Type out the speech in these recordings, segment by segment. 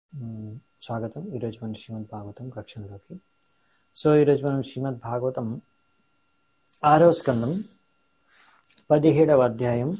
మ్, స్వాగతం ఈరోజు మన శ్రీమద్ భాగవతం రక్షణలోకి సో ఈరోజు మనం శ్రీమద్ భాగవతం ఆరో స్కందం పదిహేడవ అధ్యాయం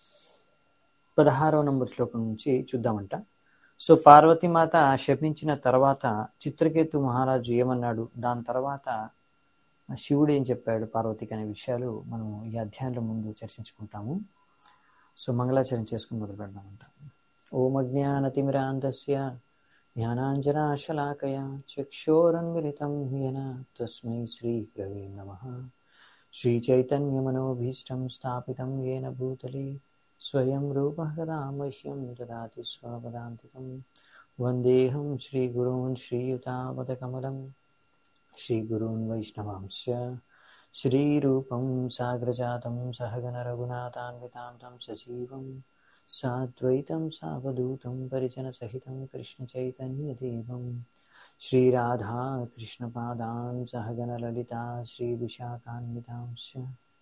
పదహారవ నంబర్ శ్లోకం నుంచి చూద్దామంట సో పార్వతీమాత శపించిన తర్వాత చిత్రకేతు మహారాజు ఏమన్నాడు దాని తర్వాత శివుడు ఏం చెప్పాడు పార్వతికి అనే విషయాలు మనం ఈ అధ్యాయంలో ముందు చర్చించుకుంటాము సో మంగళాచరణ చేసుకుని మొదలు పెడదామంట ఓం అజ్ఞానతిమిరాంతస్య జ్ఞానాంజనాశలాకయ చక్షోరన్మిలితం యేన తస్మై శ్రీగురవే నమః శ్రీచైతన్యమనోభీష్టం స్థాపితం येन భూతలే స్వయం రూపः कदा मह्यं ददाति स्वपदान्तिकं वन्देऽहं श्रीगुरून् श्रीयुतापदकमलं श्रीगुरून् वैष्णवांश्च श्रीरूपं साग्रजातं सहगणरघुनाथान्वितां तं सजीवं साद्वैतं सावधूतं परिजनसहितं कृष्णचैतन्यदेवं श्रीराधा कृष्णपादान् सहगणललिता श्रीविशाखान्वितांश्च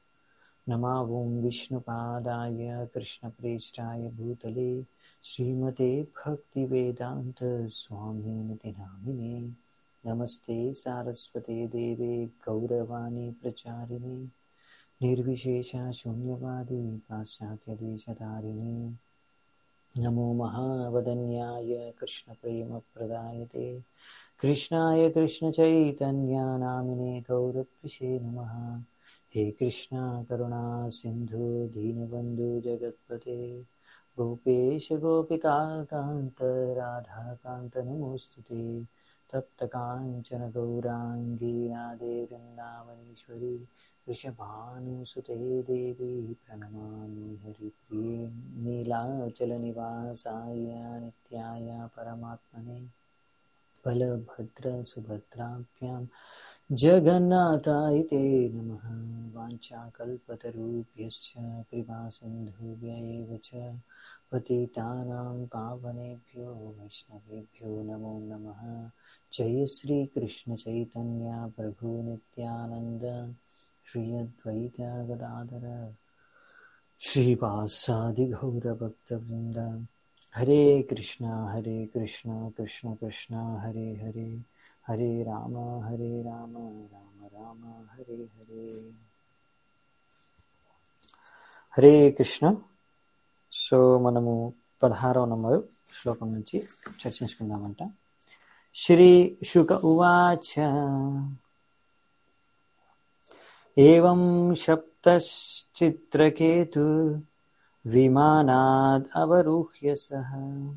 नमावों विष्णुपादाय कृष्णप्रेष्ठाय भूतले श्रीमते भक्तिवेदान्तस्वामिनिति नामिने नमस्ते सारस्वते देवे गौरवाणी प्रचारिणे निर्विशेषशून्यवादी पाश्चात्यदेशधारिणे नमो महावदन्याय कृष्णप्रेमप्रदायते कृष्णाय कृष्णचैतन्यानामिने गौरत्विषे नमः हे कृष्णा करुणा सिन्धु दीनबन्धु जगत्पते गोपेश गोपिकान्त राधाकान्त नमोऽस्तु ते तप्तकाञ्चन गौराङ्गी राधे वृन्दावनेश्वरी वृषभानुसुते देवी प्रणमामि हरिप्रिये नीलाचलनिवासाय नित्याय परमात्मने बलभद्रसुभद्राभ्यां जगन्नाथाय ते नमः वाञ्छाकल्पतरुभ्यश्च कृपासिन्धुभ्य एव च पतितानां पावनेभ्यो वैष्णवेभ्यो नमो नमः जय श्रीकृष्णचैतन्य प्रभु नित्यानन्द श्री अद्वैत गदाधर श्रीवासादिगौरभक्तवृन्द हरे कृष्णा हरे कृष्णा कृष्ण कृष्णा हरे हरे हरे राम हरे राम राम राम हरे हरे హరే కృష్ణ సో మనము పదహారవ నంబరు శ్లోకం నుంచి చర్చించుకుందామంట శ్రీ శుక ఉవాచ ఏం సప్తశ్చిత్రకేతు విమానాద్ అవరుహ్య సహ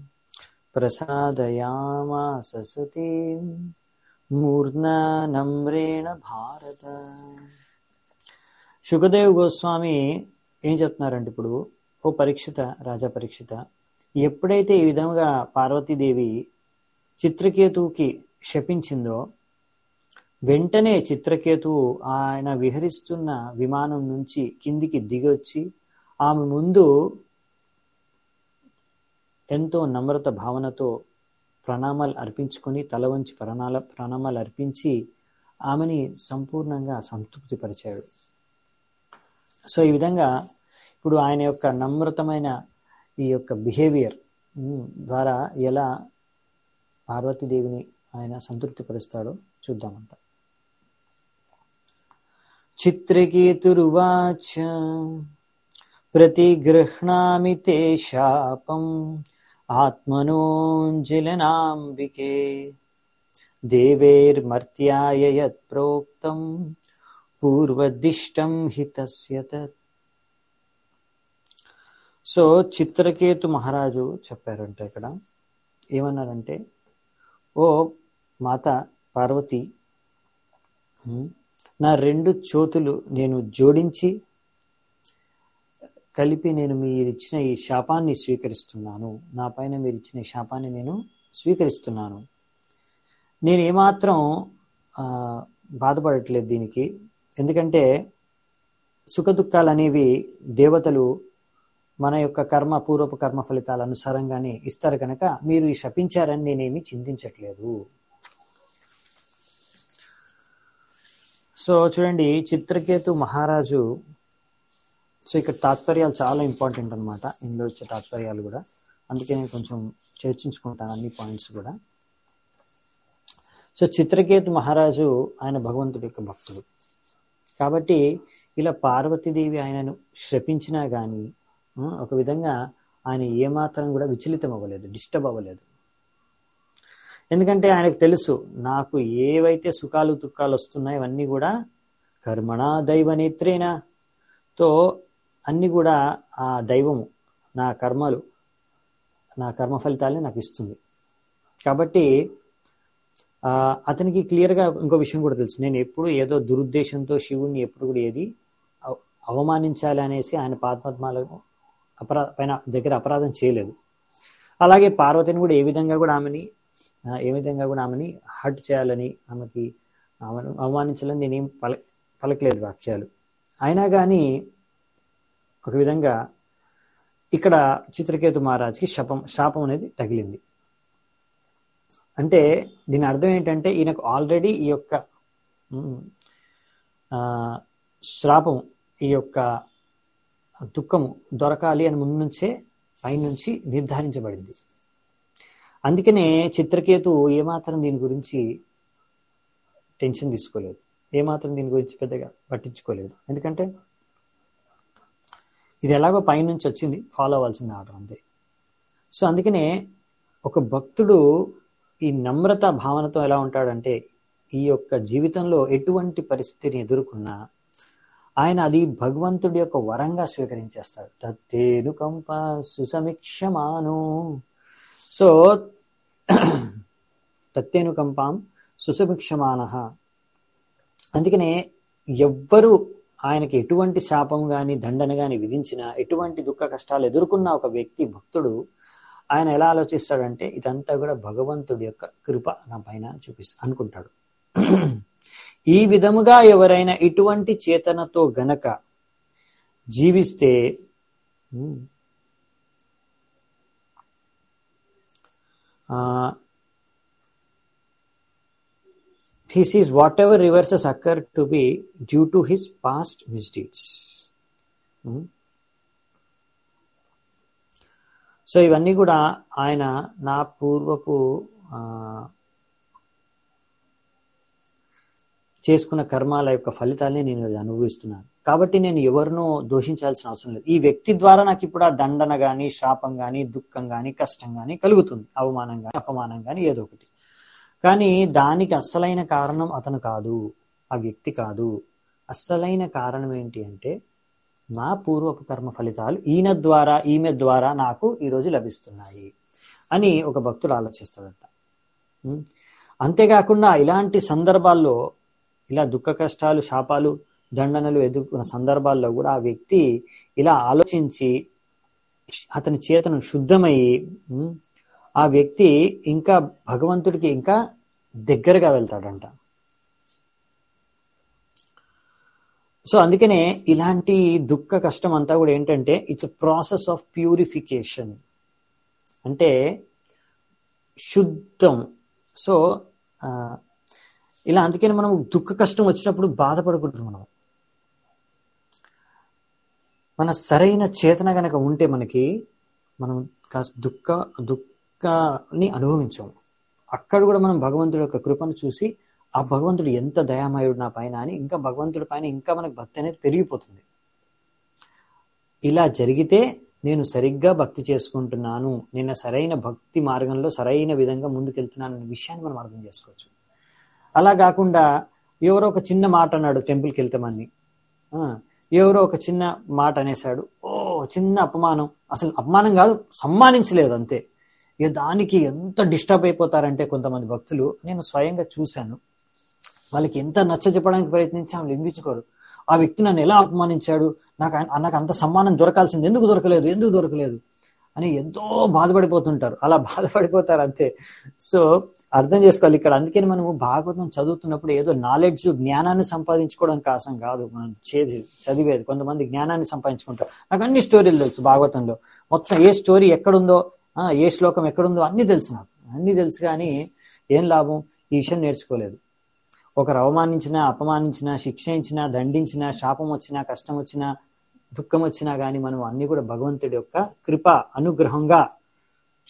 ప్రసాదయామాస సతీం మూర్నా నమ్రేణ భారత శుకదేవ్ గోస్వామి ఏం చెప్తున్నారంటే ఇప్పుడు ఓ పరీక్షిత రాజా పరీక్షిత ఎప్పుడైతే ఈ విధంగా పార్వతీదేవి చిత్రకేతువుకి శపించిందో వెంటనే చిత్రకేతువు ఆయన విహరిస్తున్న విమానం నుంచి కిందికి దిగొచ్చి ఆమె ముందు ఎంతో నమ్రత భావనతో ప్రణామాలు అర్పించుకొని తల వంచి ప్రణాల ప్రణామాలు అర్పించి ఆమెని సంపూర్ణంగా సంతృప్తిపరిచాడు సో ఈ విధంగా ఇప్పుడు ఆయన యొక్క నమ్రతమైన ఈ యొక్క బిహేవియర్ ద్వారా ఎలా పార్వతీదేవిని ఆయన సంతృప్తిపరుస్తాడో చూద్దామంట చిత్రకేతురువాచ ప్రతిగృహ్ణామి తే శాపం ఆత్మనోంజలనాంబికే దేవేర్మర్త్యాయ యత్ ప్రోక్తం పూర్వదిష్టం హితస్య తత్ సో చిత్రకేతు మహారాజు చెప్పారంటే ఇక్కడ ఏమన్నారంటే ఓ మాత పార్వతి నా రెండు చోతులు నేను జోడించి కలిపి నేను మీరిచ్చిన ఈ శాపాన్ని స్వీకరిస్తున్నాను నా పైన మీరు ఇచ్చిన ఈ శాపాన్ని నేను స్వీకరిస్తున్నాను నేను ఏమాత్రం బాధపడట్లేదు దీనికి ఎందుకంటే సుఖదుఖాలు అనేవి దేవతలు మన యొక్క కర్మ పూర్వపు కర్మ ఫలితాల అనుసారంగానే ఇస్తారు కనుక మీరు ఈ శపించారని నేనేమి చింతించట్లేదు సో చూడండి చిత్రకేతు మహారాజు సో ఇక్కడ తాత్పర్యాలు చాలా ఇంపార్టెంట్ అనమాట ఇందులో ఇచ్చే తాత్పర్యాలు కూడా అందుకే నేను కొంచెం చర్చించుకుంటాను అన్ని పాయింట్స్ కూడా సో చిత్రకేతు మహారాజు ఆయన భగవంతుడి యొక్క భక్తుడు కాబట్టి ఇలా పార్వతీదేవి ఆయనను శపించినా కానీ ఒక విధంగా ఆయన ఏమాత్రం కూడా విచలితం అవ్వలేదు డిస్టర్బ్ అవ్వలేదు ఎందుకంటే ఆయనకు తెలుసు నాకు ఏవైతే సుఖాలు దుఃఖాలు వస్తున్నాయో అవన్నీ కూడా కర్మణ దైవ నేత్రేనా తో అన్ని కూడా ఆ దైవము నా కర్మలు నా కర్మ ఫలితాలని నాకు ఇస్తుంది కాబట్టి అతనికి క్లియర్గా ఇంకో విషయం కూడా తెలుసు నేను ఎప్పుడు ఏదో దురుద్దేశంతో శివుణ్ణి ఎప్పుడు కూడా ఏది అవమానించాలి అనేసి ఆయన పాత్మత్మాలకు అపరా పైన దగ్గర అపరాధం చేయలేదు అలాగే పార్వతిని కూడా ఏ విధంగా కూడా ఆమెని ఏ విధంగా కూడా ఆమెని హర్ట్ చేయాలని ఆమెకి ఆమెను అవమానించాలని నేనేం పల పలకలేదు వాక్యాలు అయినా కానీ ఒక విధంగా ఇక్కడ చిత్రకేతు మహారాజ్కి శపం శాపం అనేది తగిలింది అంటే దీని అర్థం ఏంటంటే ఈయనకు ఆల్రెడీ ఈ యొక్క శ్రాపం ఈ యొక్క దుఃఖము దొరకాలి అని ముందు నుంచే పైనుంచి నిర్ధారించబడింది అందుకనే చిత్రకేతు ఏమాత్రం దీని గురించి టెన్షన్ తీసుకోలేదు ఏమాత్రం దీని గురించి పెద్దగా పట్టించుకోలేదు ఎందుకంటే ఇది ఎలాగో పైనుంచి వచ్చింది ఫాలో అవ్వాల్సింది ఆర్డర్ అంతే సో అందుకనే ఒక భక్తుడు ఈ నమ్రత భావనతో ఎలా ఉంటాడంటే ఈ యొక్క జీవితంలో ఎటువంటి పరిస్థితిని ఎదుర్కొన్నా ఆయన అది భగవంతుడి యొక్క వరంగా స్వీకరించేస్తాడు తత్తేను కంప సుసమీక్షమాను సో తత్తేను కంపాం సుసమీక్షమాన అందుకనే ఎవ్వరు ఆయనకి ఎటువంటి శాపం కానీ దండన కానీ విధించినా ఎటువంటి దుఃఖ కష్టాలు ఎదుర్కొన్న ఒక వ్యక్తి భక్తుడు ఆయన ఎలా ఆలోచిస్తాడంటే ఇదంతా కూడా భగవంతుడి యొక్క కృప నా పైన చూపిస్తా అనుకుంటాడు ఈ విధముగా ఎవరైనా ఇటువంటి చేతనతో గనక జీవిస్తే he sees whatever reverses occur to be due to his past misdeeds. So ఇవన్నీ కూడా ఆయన నా పూర్వపు చేసుకున్న కర్మాల యొక్క ఫలితాలని నేను అనుభవిస్తున్నాను కాబట్టి నేను ఎవరినో దోషించాల్సిన అవసరం లేదు ఈ వ్యక్తి ద్వారా నాకు ఇప్పుడు ఆ దండన కానీ శాపం కానీ దుఃఖం కానీ కష్టం కానీ కలుగుతుంది అవమానం కానీ అపమానం కానీ ఏదో ఒకటి కానీ దానికి అస్సలైన కారణం అతను కాదు ఆ వ్యక్తి కాదు అస్సలైన కారణం ఏంటి అంటే నా పూర్వపు కర్మ ఫలితాలు ఈయన ద్వారా ఈమె ద్వారా నాకు ఈరోజు లభిస్తున్నాయి అని ఒక భక్తుడు ఆలోచిస్తాడట అంతేకాకుండా ఇలాంటి సందర్భాల్లో ఇలా దుఃఖ కష్టాలు శాపాలు దండనలు ఎదుర్కొన్న సందర్భాల్లో కూడా ఆ వ్యక్తి ఇలా ఆలోచించి అతని చేతను శుద్ధమయ్యి ఆ వ్యక్తి ఇంకా భగవంతుడికి ఇంకా దగ్గరగా వెళ్తాడంట సో అందుకనే ఇలాంటి దుఃఖ కష్టం అంతా కూడా ఏంటంటే ఇట్స్ ప్రాసెస్ ఆఫ్ ప్యూరిఫికేషన్ అంటే శుద్ధం సో ఇలా అందుకని మనం దుఃఖ కష్టం వచ్చినప్పుడు బాధపడకూడదు మనం మన సరైన చేతన గనక ఉంటే మనకి మనం కాస్త దుఃఖ దుఃఖాన్ని అనుభవించాము అక్కడ కూడా మనం భగవంతుడి యొక్క కృపను చూసి ఆ భగవంతుడు ఎంత దయామయుడు నా పైన అని ఇంకా భగవంతుడి పైన ఇంకా మనకు భక్తి అనేది పెరిగిపోతుంది ఇలా జరిగితే నేను సరిగ్గా భక్తి చేసుకుంటున్నాను నేను సరైన భక్తి మార్గంలో సరైన విధంగా ముందుకెళ్తున్నాను అనే విషయాన్ని మనం అర్థం చేసుకోవచ్చు అలా కాకుండా ఎవరో ఒక చిన్న మాట అన్నాడు టెంపుల్కి వెళ్తామని ఎవరో ఒక చిన్న మాట అనేసాడు ఓ చిన్న అపమానం అసలు అపమానం కాదు సమ్మానించలేదు అంతే ఇక దానికి ఎంత డిస్టర్బ్ అయిపోతారంటే కొంతమంది భక్తులు నేను స్వయంగా చూశాను వాళ్ళకి ఎంత నచ్చ చెప్పడానికి ప్రయత్నించి ఆమె వినిపించుకోరు ఆ వ్యక్తి నన్ను ఎలా అపమానించాడు నాకు నాకు అంత సమ్మానం దొరకాల్సింది ఎందుకు దొరకలేదు ఎందుకు దొరకలేదు అని ఎంతో బాధపడిపోతుంటారు అలా బాధపడిపోతారు అంతే సో అర్థం చేసుకోవాలి ఇక్కడ అందుకని మనము భాగవతం చదువుతున్నప్పుడు ఏదో నాలెడ్జ్ జ్ఞానాన్ని సంపాదించుకోవడం కోసం కాదు మనం చేది చదివేది కొంతమంది జ్ఞానాన్ని సంపాదించుకుంటారు నాకు అన్ని స్టోరీలు తెలుసు భాగవతంలో మొత్తం ఏ స్టోరీ ఎక్కడుందో ఏ శ్లోకం ఎక్కడుందో అన్ని తెలుసు నాకు అన్ని తెలుసు కానీ ఏం లాభం ఈ విషయం నేర్చుకోలేదు ఒకరు అవమానించినా అపమానించినా శిక్షించినా దండించినా శాపం వచ్చినా కష్టం వచ్చినా దుఃఖం వచ్చినా కానీ మనం అన్ని కూడా భగవంతుడి యొక్క కృప అనుగ్రహంగా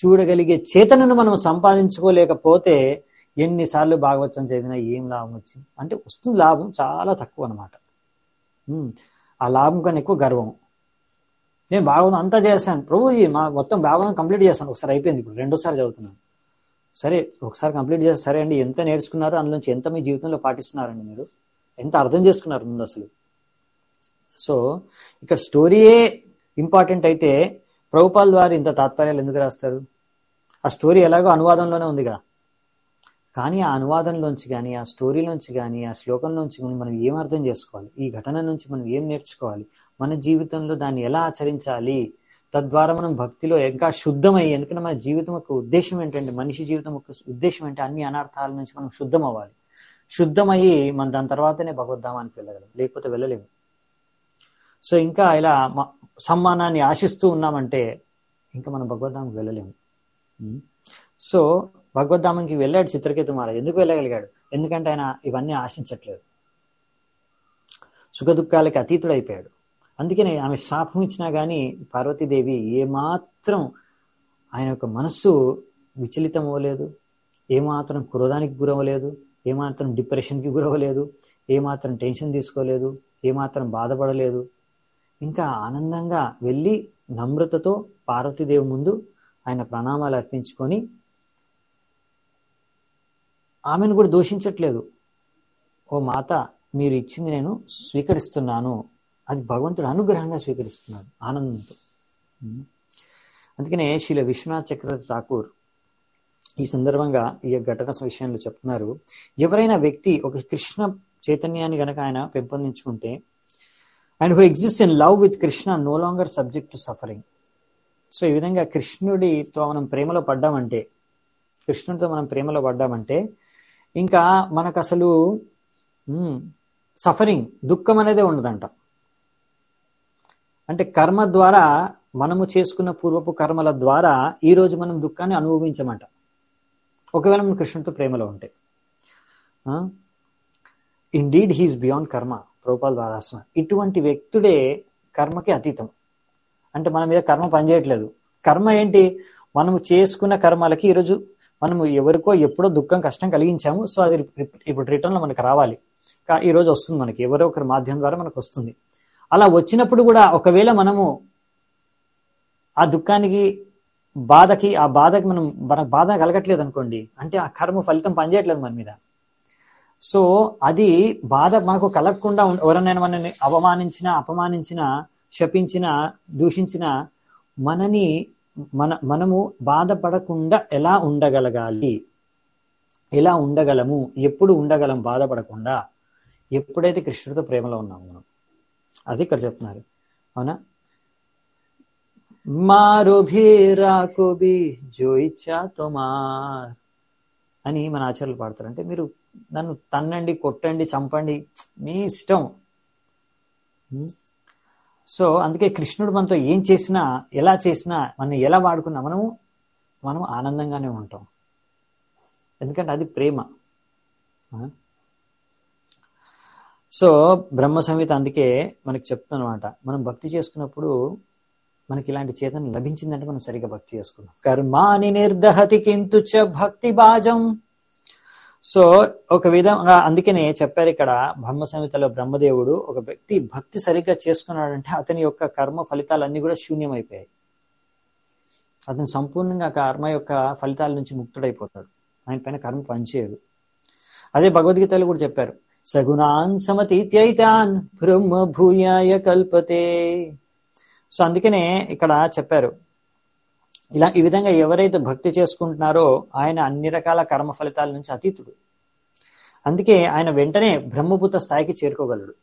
చూడగలిగే చేతనను మనం సంపాదించుకోలేకపోతే ఎన్నిసార్లు భాగవతం చదివినా ఏం లాభం వచ్చింది అంటే వస్తుంది లాభం చాలా తక్కువ అనమాట ఆ లాభం కన్నా ఎక్కువ గర్వం నేను భాగవతం అంతా చేశాను ప్రభుజీ మా మొత్తం భాగవతం కంప్లీట్ చేశాను ఒకసారి అయిపోయింది ఇప్పుడు రెండోసారి చదువుతున్నాను సరే ఒకసారి కంప్లీట్ చేస్తే సరే అండి ఎంత నేర్చుకున్నారు అందులోంచి ఎంత మీ జీవితంలో పాటిస్తున్నారండి మీరు ఎంత అర్థం చేసుకున్నారు ముందు అసలు సో ఇక్కడ స్టోరీయే ఇంపార్టెంట్ అయితే ప్రభుపాల్ ద్వారా ఇంత తాత్పర్యాలు ఎందుకు రాస్తారు ఆ స్టోరీ ఎలాగో అనువాదంలోనే ఉందిగా కానీ ఆ అనువాదంలోంచి కానీ ఆ స్టోరీలోంచి కానీ ఆ శ్లోకంలోంచి కానీ మనం ఏం అర్థం చేసుకోవాలి ఈ ఘటన నుంచి మనం ఏం నేర్చుకోవాలి మన జీవితంలో దాన్ని ఎలా ఆచరించాలి తద్వారా మనం భక్తిలో ఇంకా శుద్ధమయ్యి ఎందుకంటే మన జీవితం యొక్క ఉద్దేశం ఏంటంటే మనిషి జీవితం యొక్క ఉద్దేశం అంటే అన్ని అనర్థాల నుంచి మనం శుద్ధం అవ్వాలి శుద్ధమయ్యి మన దాని తర్వాతనే భగవద్ధామానికి వెళ్ళగలం లేకపోతే వెళ్ళలేము సో ఇంకా ఇలా సమ్మానాన్ని ఆశిస్తూ ఉన్నామంటే ఇంకా మనం భగవద్ధామకి వెళ్ళలేము సో భగవద్ధామంకి వెళ్ళాడు చిత్రకేతు మాల ఎందుకు వెళ్ళగలిగాడు ఎందుకంటే ఆయన ఇవన్నీ ఆశించట్లేదు సుఖ దుఃఖాలకి అతీతుడు అయిపోయాడు అందుకనే ఆమె శాపం ఇచ్చినా కానీ పార్వతీదేవి ఏమాత్రం ఆయన యొక్క మనస్సు విచలితం అవ్వలేదు ఏమాత్రం క్రోధానికి గురవ్వలేదు ఏమాత్రం డిప్రెషన్కి గురవ్వలేదు ఏమాత్రం టెన్షన్ తీసుకోలేదు ఏమాత్రం బాధపడలేదు ఇంకా ఆనందంగా వెళ్ళి నమ్రతతో పార్వతీదేవి ముందు ఆయన ప్రణామాలు అర్పించుకొని ఆమెను కూడా దూషించట్లేదు ఓ మాత మీరు ఇచ్చింది నేను స్వీకరిస్తున్నాను అది భగవంతుడు అనుగ్రహంగా స్వీకరిస్తున్నాడు ఆనందంతో అందుకనే శిల విశ్వనాథ్ చక్రవర్తి ఠాకూర్ ఈ సందర్భంగా ఈ ఘటన విషయంలో చెప్తున్నారు ఎవరైనా వ్యక్తి ఒక కృష్ణ చైతన్యాన్ని గనక ఆయన పెంపొందించుకుంటే and who exist in love with Krishna no longer subject to suffering so ఈ విధంగా కృష్ణుడితో మనం ప్రేమలో పడ్డామంటే కృష్ణుడితో మనం ప్రేమలో పడ్డామంటే ఇంకా మనకు అసలు సఫరింగ్ దుఃఖం అనేదే ఉండదంట అంటే కర్మ ద్వారా మనము చేసుకున్న పూర్వపు కర్మల ద్వారా ఈ రోజు మనం దుఃఖాన్ని అనుభవించమంట ఒకవేళ మనం కృష్ణుడితో ప్రేమలో ఉంటే ఇండీడ్ హీస్ బియాండ్ కర్మ ప్రభుపాల్ ద్వారా ఇటువంటి వ్యక్తుడే కర్మకి అతీతం అంటే మన మీద కర్మ పనిచేయట్లేదు కర్మ ఏంటి మనము చేసుకున్న కర్మలకి ఈరోజు మనము ఎవరికో ఎప్పుడో దుఃఖం కష్టం కలిగించాము సో అది ఇప్పుడు రిటర్న్లో మనకు రావాలి ఈ రోజు వస్తుంది మనకి ఎవరో ఒకరి మాధ్యమం ద్వారా మనకు వస్తుంది అలా వచ్చినప్పుడు కూడా ఒకవేళ మనము ఆ దుఃఖానికి బాధకి ఆ బాధకి మనం మనకు బాధ కలగట్లేదు అనుకోండి అంటే ఆ కర్మ ఫలితం పనిచేయట్లేదు మన మీద సో అది బాధ మనకు కలగకుండా ఎవరైనా మనని అవమానించిన అపమానించిన శపించిన దూషించిన మనని మన మనము బాధపడకుండా ఎలా ఉండగలగాలి ఎలా ఉండగలము ఎప్పుడు ఉండగలం బాధపడకుండా ఎప్పుడైతే కృష్ణుడితో ప్రేమలో ఉన్నాము మనం అది ఇక్కడ చెప్తున్నారు అవునా మారో భీ రాకో భీ జో ఇచ్చా తోమార్ అని మన ఆచార్యులు పాడతారు అంటే మీరు నన్ను తన్నండి కొట్టండి చంపండి మీ ఇష్టం సో అందుకే కృష్ణుడు మనతో ఏం చేసినా ఎలా చేసినా మనం ఎలా వాడుకున్నా మనము మనం ఆనందంగానే ఉంటాం ఎందుకంటే అది ప్రేమ సో బ్రహ్మ సంహిత అందుకే మనకి చెప్తున్నమాట మనం భక్తి చేసుకున్నప్పుడు మనకి ఇలాంటి చేతన లభించిందంటే మనం సరిగా భక్తి చేసుకున్నాం కర్మాని నిర్దహతి కింతు చ భక్తి బాజం సో ఒక విధంగా అందుకనే చెప్పారు ఇక్కడ బ్రహ్మ సంహితలో బ్రహ్మదేవుడు ఒక వ్యక్తి భక్తి సరిగ్గా చేసుకున్నాడంటే అతని యొక్క కర్మ ఫలితాలన్నీ కూడా శూన్యమైపోయాయి అతను సంపూర్ణంగా కర్మ యొక్క ఫలితాల నుంచి ముక్తుడైపోతాడు ఆయన పైన కర్మ పనిచేయదు అదే భగవద్గీతలో కూడా చెప్పారు సగుణాన్ సమతీత్యైతాన్ బ్రహ్మ భూయాయ కల్పతే సో అందుకనే ఇక్కడ చెప్పారు ఇలా ఈ విధంగా ఎవరైతే భక్తి చేసుకుంటున్నారో ఆయన అన్ని రకాల కర్మ ఫలితాల నుంచి అతీతుడు అందుకే ఆయన వెంటనే బ్రహ్మభూత స్థాయికి చేరుకోగలడు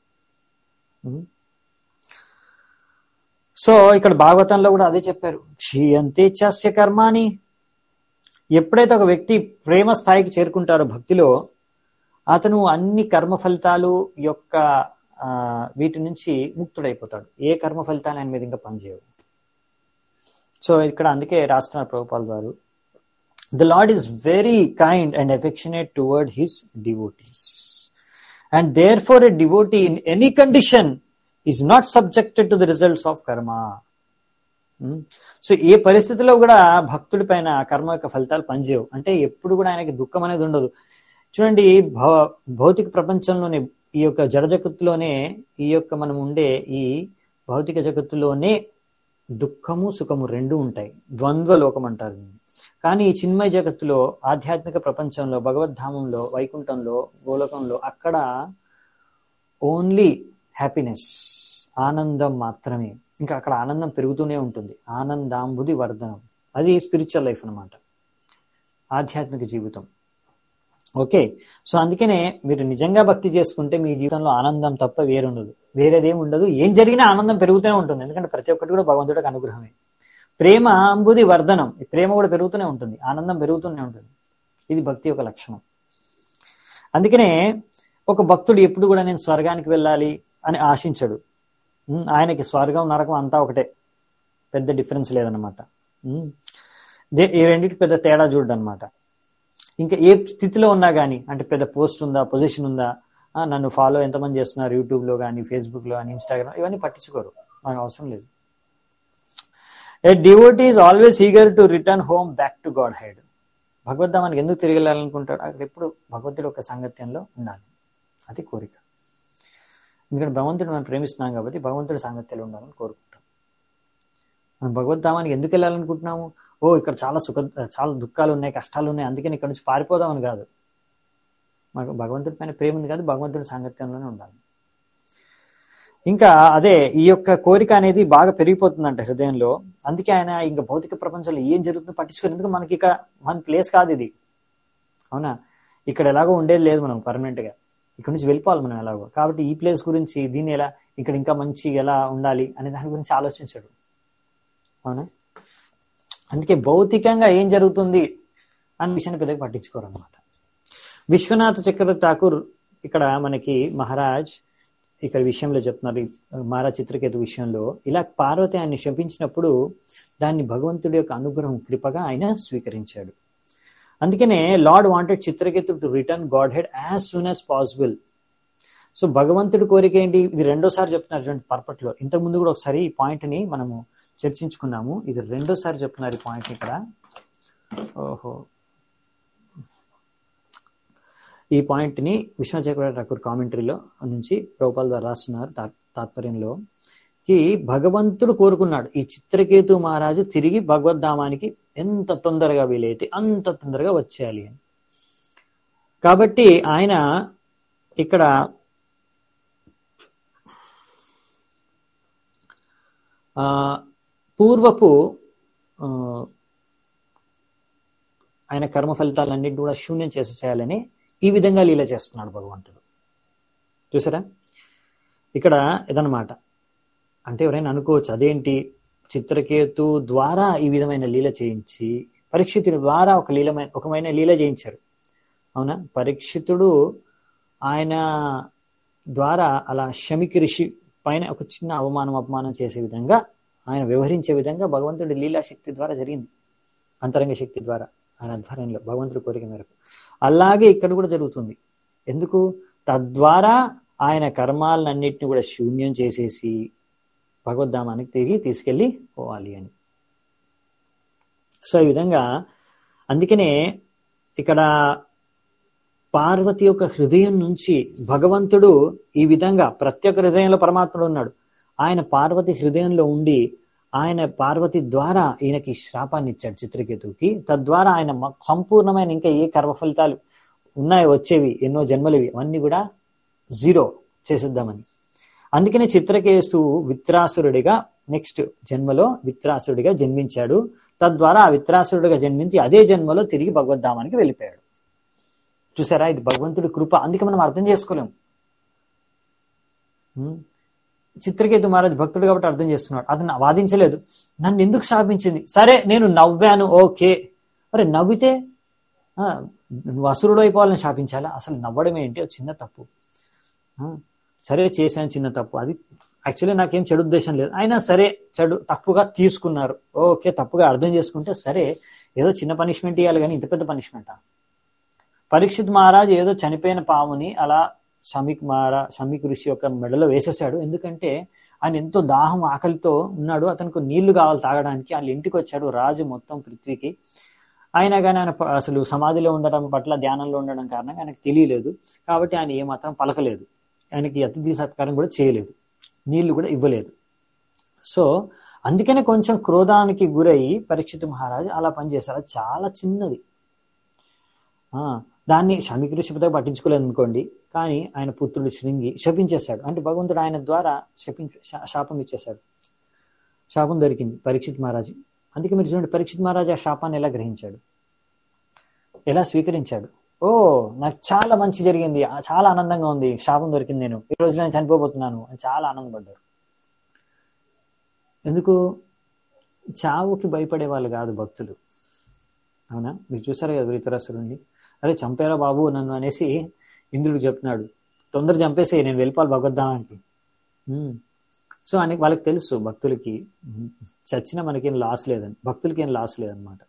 సో ఇక్కడ భాగవతంలో కూడా అదే చెప్పారు క్షీయంతే చాస్య కర్మాని ఎప్పుడైతే ఒక వ్యక్తి ప్రేమ స్థాయికి చేరుకుంటారో భక్తిలో అతను అన్ని కర్మ ఫలితాలు యొక్క వీటి నుంచి ముక్తుడైపోతాడు ఏ కర్మ ఫలితాలు ఆయన మీద ఇంకా పనిచేయవు సో ఇక్కడ అందుకే రాస్తున్నారు ప్రభుపాల్ గారు the lord is very kind and affectionate toward his devotees and therefore a devotee in any condition is not subjected to the results of karma um. So ఏ పరిస్థితిలో కూడా భక్తుడి పైన కర్మ యొక్క ఫలితాలు పనిచేయవు అంటే ఎప్పుడు కూడా ఆయనకి దుఃఖం అనేది ఉండదు చూడండి భౌ భౌతిక ప్రపంచంలోనే ఈ యొక్క జడ జగత్తులోనే ఈ యొక్క మనం ఉండే ఈ భౌతిక జగత్తులోనే దుఃఖము సుఖము రెండు ఉంటాయి ద్వంద్వ లోకం అంటారు దీన్ని. కానీ ఈ చిన్మయ జగత్తులో ఆధ్యాత్మిక ప్రపంచంలో భగవద్ధామంలో వైకుంఠంలో గోలోకంలో అక్కడ ఓన్లీ హ్యాపీనెస్ ఆనందం మాత్రమే ఇంకా అక్కడ ఆనందం పెరుగుతూనే ఉంటుంది ఆనందాంబుది వర్ధనం అది స్పిరిచువల్ లైఫ్ అన్నమాట ఆధ్యాత్మిక జీవితం ఓకే సో అందుకనే మీరు నిజంగా భక్తి చేసుకుంటే మీ జీవితంలో ఆనందం తప్ప వేరుండదు వేరేదేం ఉండదు ఏం జరిగినా ఆనందం పెరుగుతూనే ఉంటుంది ఎందుకంటే ప్రతి ఒక్కటి కూడా భగవంతుడికి అనుగ్రహమే ప్రేమ అంబుది వర్ధనం ఈ ప్రేమ కూడా పెరుగుతూనే ఉంటుంది ఆనందం పెరుగుతూనే ఉంటుంది ఇది భక్తి యొక్క లక్షణం అందుకనే ఒక భక్తుడు ఎప్పుడు కూడా నేను స్వర్గానికి వెళ్ళాలి అని ఆశించడు ఉమ్, ఆయనకి స్వర్గం నరకం అంతా ఒకటే పెద్ద డిఫరెన్స్ లేదనమాట ఉమ్, దే- ఈ రెండింటికి పెద్ద తేడా చూడడు అనమాట ఇంకా ఏ స్థితిలో ఉన్నా కానీ అంటే పెద్ద పోస్ట్ ఉందా పొజిషన్ ఉందా ఆ, నన్ను ఫాలో ఎంతమంది చేస్తున్నారు యూట్యూబ్లో కానీ ఫేస్బుక్లో కానీ ఇన్స్టాగ్రామ్ ఇవన్నీ పట్టించుకోరు నాకు అవసరం లేదు a devotee is always eager to return home back to Godhead భగవద్ధామానికి ఎందుకు తిరిగి వెళ్ళాలనుకుంటాడు అక్కడ ఎప్పుడు భగవంతుడు ఒక సాంగత్యంలో ఉండాలి అది కోరిక ఎందుకంటే భగవంతుడు మనం ప్రేమిస్తున్నాం కాబట్టి భగవంతుడి సాంగత్యంలో ఉండాలని కోరుకుంటాం మనం భగవద్ధామానికి ఎందుకు వెళ్ళాలనుకుంటున్నాము ఓ ఇక్కడ చాలా సుఖ చాలా దుఃఖాలు ఉన్నాయి కష్టాలు ఉన్నాయి అందుకని ఇక్కడ నుంచి పారిపోదామని కాదు మనకు భగవంతుడి పైన ప్రేమ ఉంది కాదు భగవంతుడి సాంగత్యంలోనే ఉండాలి ఇంకా అదే ఈ యొక్క కోరిక అనేది బాగా పెరిగిపోతుందంట హృదయంలో అందుకే ఆయన ఇంకా భౌతిక ప్రపంచంలో ఏం జరుగుతుందో పట్టించుకోరు ఎందుకు మనకి ఇక మన ప్లేస్ కాదు ఇది అవునా ఇక్కడ ఎలాగో ఉండేది లేదు మనం పర్మనెంట్ గా ఇక్కడ నుంచి వెళ్ళిపోవాలి మనం ఎలాగో కాబట్టి ఈ ప్లేస్ గురించి దీన్ని ఎలా ఇక్కడ ఇంకా మంచి ఎలా ఉండాలి అనే దాని గురించి ఆలోచించాడు అవునా అందుకే భౌతికంగా ఏం జరుగుతుంది అనే విషయాన్ని పెద్దగా పట్టించుకోరు అనమాట విశ్వనాథ చక్రవర్తి ఠాకూర్ ఇక్కడ మనకి మహారాజ్ ఇక్కడ విషయంలో చెప్తున్నారు ఈ మహారాజ్ చిత్రకేతు విషయంలో ఇలా పార్వతి ఆయన్ని శపించినప్పుడు దాన్ని భగవంతుడి యొక్క అనుగ్రహం కృపగా ఆయన స్వీకరించాడు అందుకనే lord wanted Chitraketu to return godhead as soon as possible so భగవంతుడి కోరిక ఏంటి ఇది రెండోసారి చెప్తున్నారు చూడండి పర్పట్లో ఇంతకు ముందు కూడా ఒకసారి ఈ పాయింట్ ని మనము చర్చించుకున్నాము ఇది రెండోసారి చెప్తున్నారు ఈ పాయింట్ ఇక్కడ ఓహో ఈ పాయింట్ ని విశ్వచక్ర ఠాకూర్ కామెంటరీలో నుంచి ప్రభుపాల్ ద్వారా రాస్తున్నారు తా- తాత్పర్యంలో ఈ భగవంతుడు కోరుకున్నాడు ఈ చిత్రకేతు మహారాజు తిరిగి భగవద్ధామానికి ఎంత తొందరగా వీలైతే అంత తొందరగా వచ్చేయాలి అని కాబట్టి ఆయన ఇక్కడ ఆ, పూర్వపు ఆ, ఆయన కర్మ ఫలితాలన్నింటినీ కూడా శూన్యం చేసేసేయాలని ఈ విధంగా లీల చేస్తున్నాడు భగవంతుడు చూసారా ఇక్కడ ఇదనమాట అంటే ఎవరైనా అనుకోవచ్చు అదేంటి చిత్రకేతు ద్వారా ఈ విధమైన లీల చేయించి పరీక్షితుడి ద్వారా ఒక లీలమైన ఒకమైన లీల చేయించారు అవునా పరీక్షితుడు ఆయన ద్వారా అలా శమికి ఋషి పైన ఒక చిన్న అవమానం అపమానం చేసే విధంగా ఆయన వ్యవహరించే విధంగా భగవంతుడి లీలా శక్తి ద్వారా జరిగింది అంతరంగ శక్తి ద్వారా ఆయన ఆధ్వర్యంలో భగవంతుడి కోరిక మేరకు అలాగే ఇక్కడ కూడా జరుగుతుంది ఎందుకు తద్వారా ఆయన కర్మాలన్నింటినీ కూడా శూన్యం చేసేసి భగవద్ధామానికి తిరిగి తీసుకెళ్ళి పోవాలి అని సో ఈ విధంగా అందుకనే ఇక్కడ పార్వతి యొక్క హృదయం నుంచి భగవంతుడు ఈ విధంగా ప్రతి ఒక్క హృదయంలో పరమాత్ముడు ఉన్నాడు ఆయన పార్వతి హృదయంలో ఉండి ఆయన పార్వతి ద్వారా ఈయనకి శాపాన్ని ఇచ్చాడు చిత్రకేతువుకి తద్వారా ఆయన మ- సంపూర్ణమైన ఇంకా ఏ కర్మ ఫలితాలు ఉన్నాయో వచ్చేవి ఎన్నో జన్మలివి అవన్నీ కూడా జీరో చేసేద్దామని అందుకనే చిత్రకేతు విత్రాసురుడిగా నెక్స్ట్ జన్మలో విత్రాసురుడిగా జన్మించాడు తద్వారా ఆ విత్రాసురుడిగా జన్మించి అదే జన్మలో తిరిగి భగవద్ధామానికి వెళ్ళిపోయాడు చూసారా ఇది భగవంతుడి కృప అందుకే మనం అర్థం చేసుకోలేం ఉం? చిత్రకేతు మహారాజ్ భక్తుడు కాబట్టి అర్థం చేస్తున్నాడు అతను వాదించలేదు నన్ను ఎందుకు శాపించింది సరే నేను నవ్వాను ఓకే మరి నవ్వితే ఆ, నువ్వు అసురుడు అయిపోవాలని శాపించాలా అసలు నవ్వడం ఏంటి అది చిన్న తప్పు ఆ, సరే చేశాను చిన్న తప్పు అది యాక్చువల్లీ నాకేం చెడు ఉద్దేశం లేదు అయినా సరే చెడు తప్పుగా తీసుకున్నారు ఓకే తప్పుగా అర్థం చేసుకుంటే సరే ఏదో చిన్న పనిష్మెంట్ ఇవ్వాలి కానీ ఇంత పెద్ద పనిష్మెంటా పరీక్షిత్ మహారాజ్ ఏదో చనిపోయిన పాముని అలా షమిక్ మహారా షమిక్ ఋషి యొక్క మెడలో వేసేసాడు ఎందుకంటే ఆయన ఎంతో దాహం ఆకలితో ఉన్నాడు అతనికి నీళ్లు కావాలి తాగడానికి వాళ్ళ ఇంటికి వచ్చాడు రాజు మొత్తం పృథ్వీకి అయినా కానీ ఆయన ప- అసలు సమాధిలో ఉండడం పట్ల ధ్యానంలో ఉండడం కారణంగా ఆయనకు తెలియలేదు కాబట్టి ఆయన ఏమాత్రం పలకలేదు ఆయనకి అతిథి సత్కారం కూడా చేయలేదు నీళ్లు కూడా ఇవ్వలేదు సో అందుకనే కొంచెం క్రోధానికి గురై పరీక్షిత్ మహారాజు అలా పనిచేశారు అది చాలా చిన్నది ఆ, దాన్ని శమికి ఋషిపతో పట్టించుకోలేదు అనుకోండి కానీ ఆయన పుత్రుడు శృంగి శపించేశాడు అంటే భగవంతుడు ఆయన ద్వారా శపించ శా- శాపం ఇచ్చేశాడు శాపం దొరికింది పరీక్షిత్ మహారాజు అందుకే మీరు చూడండి పరీక్షిత్ మహారాజు ఆ శాపాన్ని ఎలా గ్రహించాడు ఎలా స్వీకరించాడు ఓ నాకు చాలా మంచి జరిగింది ఆ, చాలా ఆనందంగా ఉంది శాపం దొరికింది నేను ఈ రోజు నేను చనిపోబోతున్నాను అని చాలా ఆనందపడ్డారు ఎందుకు చావుకి భయపడే వాళ్ళు కాదు భక్తులు అవునా మీరు చూసారు కదా ధృతరాసురుణ్ణి అరే చంపారా బాబు నన్ను అనేసి ఇంద్రుడికి చెప్తున్నాడు తొందర చంపేసి నేను వెళ్ళిపోవాలి భగవద్ధామానికి ఉమ్. సో అని వాళ్ళకి తెలుసు భక్తులకి ఉమ్, చచ్చినా మనకేం లాస్ లేదని భక్తులకి ఏం లాస్ లేదనమాట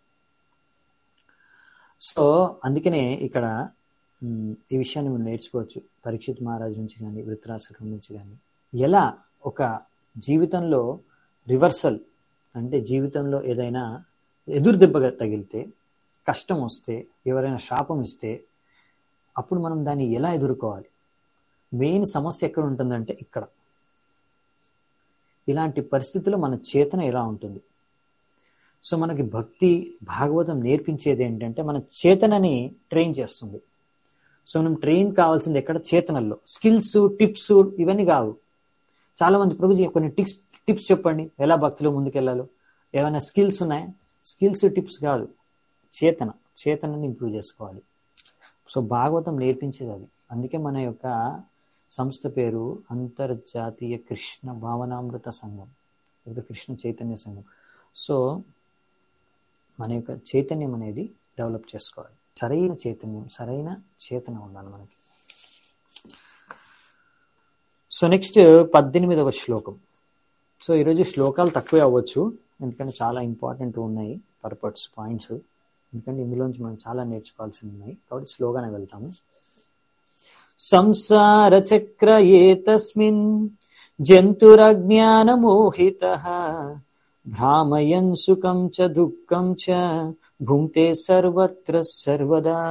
సో అందుకనే ఇక్కడ ఉమ్, ఈ విషయాన్ని మనం నేర్చుకోవచ్చు పరీక్షిత్ మహారాజు నుంచి కానీ వృత్రాసురుడి నుంచి కానీ ఎలా ఒక జీవితంలో రివర్సల్ అంటే జీవితంలో ఏదైనా ఎదురు దెబ్బగా తగిలితే కష్టం వస్తే ఎవరైనా శాపం ఇస్తే అప్పుడు మనం దాన్ని ఎలా ఎదుర్కోవాలి మెయిన్ సమస్య ఎక్కడ ఉంటుందంటే ఇక్కడ ఇలాంటి పరిస్థితుల్లో మన చేతన ఎలా ఉంటుంది సో మనకి భక్తి భాగవతం నేర్పించేది ఏంటంటే మన చేతనని ట్రైన్ చేస్తుంది సో మనం ట్రైన్ కావాల్సింది ఎక్కడ చేతనల్లో స్కిల్స్ టిప్స్ ఇవన్నీ కావు చాలా మంది ప్రభుజీ కొన్ని టిప్స్ టిప్స్ చెప్పండి ఎలా భక్తిలో ముందుకెళ్ళాలో ఏమైనా స్కిల్స్ ఉన్నాయా స్కిల్స్ టిప్స్ కాదు చేతన చేతనని ఇంప్రూవ్ చేసుకోవాలి సో భాగవతం నేర్పించేది అది అందుకే మన యొక్క సంస్థ పేరు అంతర్జాతీయ కృష్ణ భావనామృత సంఘం లేదా కృష్ణ చైతన్య సంఘం సో మన యొక్క చైతన్యం అనేది డెవలప్ చేసుకోవాలి సరైన చైతన్యం సరైన చేతన ఉండాలి మనకి సో నెక్స్ట్ పద్దెనిమిదవ శ్లోకం సో ఈరోజు శ్లోకాలు తక్కువే అవ్వచ్చు ఎందుకంటే చాలా ఇంపార్టెంట్ ఉన్నాయి పర్పట్స్ పాయింట్స్ ఎందుకంటే ఇందులోంచి మనం చాలా నేర్చుకోవాల్సి ఉన్నాయి కాబట్టి స్లోగానే వెళ్తాము సంసార చక్ర ఏతస్మిన్ జంతురజ్ఞానమోహిత భ్రామయన్ సుఖం చ దుఃఖం చ భుంక్తే సర్వత్ర సర్వదా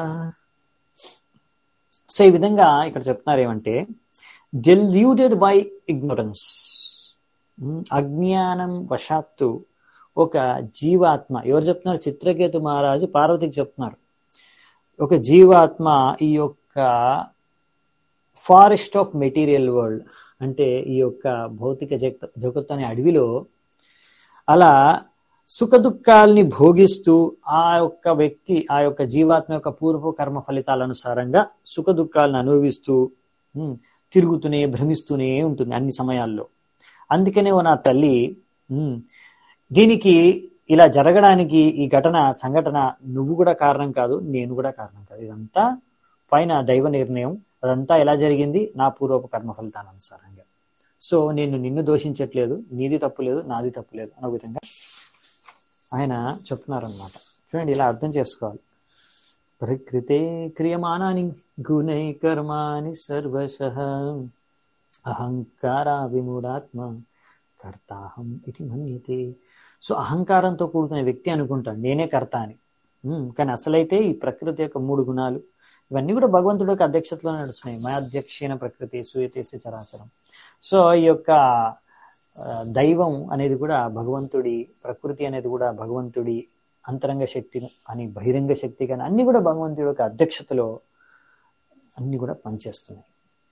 సో ఈ విధంగా ఇక్కడ చెప్తున్నారు ఏమంటే డెల్యూటెడ్ బై ఇగ్నోరెన్స్ అజ్ఞానం వశాత్తు ఒక జీవాత్మ ఎవరు చెప్తున్నారు చిత్రకేతు మహారాజు పార్వతికి చెప్తున్నారు ఒక జీవాత్మ ఈ యొక్క ఫారెస్ట్ ఆఫ్ మెటీరియల్ వరల్డ్ అంటే ఈ యొక్క భౌతిక జగత్ జగత్తు అనే అడవిలో అలా సుఖ దుఃఖాల్ని భోగిస్తూ ఆ యొక్క వ్యక్తి ఆ యొక్క జీవాత్మ యొక్క పూర్వ కర్మ ఫలితాల అనుసారంగా సుఖ దుఃఖాలను అనుభవిస్తూ ఉమ్, తిరుగుతూనే భ్రమిస్తూనే ఉంటుంది అన్ని సమయాల్లో అందుకనే ఓ నా తల్లి ఉమ్, దీనికి ఇలా జరగడానికి ఈ ఘటన సంఘటన నువ్వు కూడా కారణం కాదు నేను కూడా కారణం కాదు ఇదంతా పైన దైవ నిర్ణయం అదంతా ఎలా జరిగింది నా పూర్వపు కర్మ ఫలితానుసారంగా సో నేను నిన్ను దోషించట్లేదు నీది తప్పు లేదు నాది తప్పు లేదు అనే విధంగా ఆయన చెప్తున్నారనమాట చూడండి ఇలా అర్థం చేసుకోవాలి ప్రకృతే క్రియమానాని గుణై కర్మాని సర్వశ అహంకార విమూఢాత్మ కర్తాహం ఇది మన్యతే సో అహంకారంతో కూడుకునే వ్యక్తి అనుకుంటాడు నేనే కర్త అని ఉమ్, కానీ అసలైతే ఈ ప్రకృతి యొక్క మూడు గుణాలు ఇవన్నీ కూడా భగవంతుడి యొక్క అధ్యక్షతలో నడుస్తున్నాయి మా అధ్యక్షీణ ప్రకృతి సూయతేసి చరాచరం సో ఈ యొక్క ఆ, దైవం అనేది కూడా భగవంతుడి ప్రకృతి అనేది కూడా భగవంతుడి అంతరంగ శక్తి అని బహిరంగ శక్తి కానీ అన్ని కూడా భగవంతుడి యొక్క అధ్యక్షతలో అన్ని కూడా పనిచేస్తున్నాయి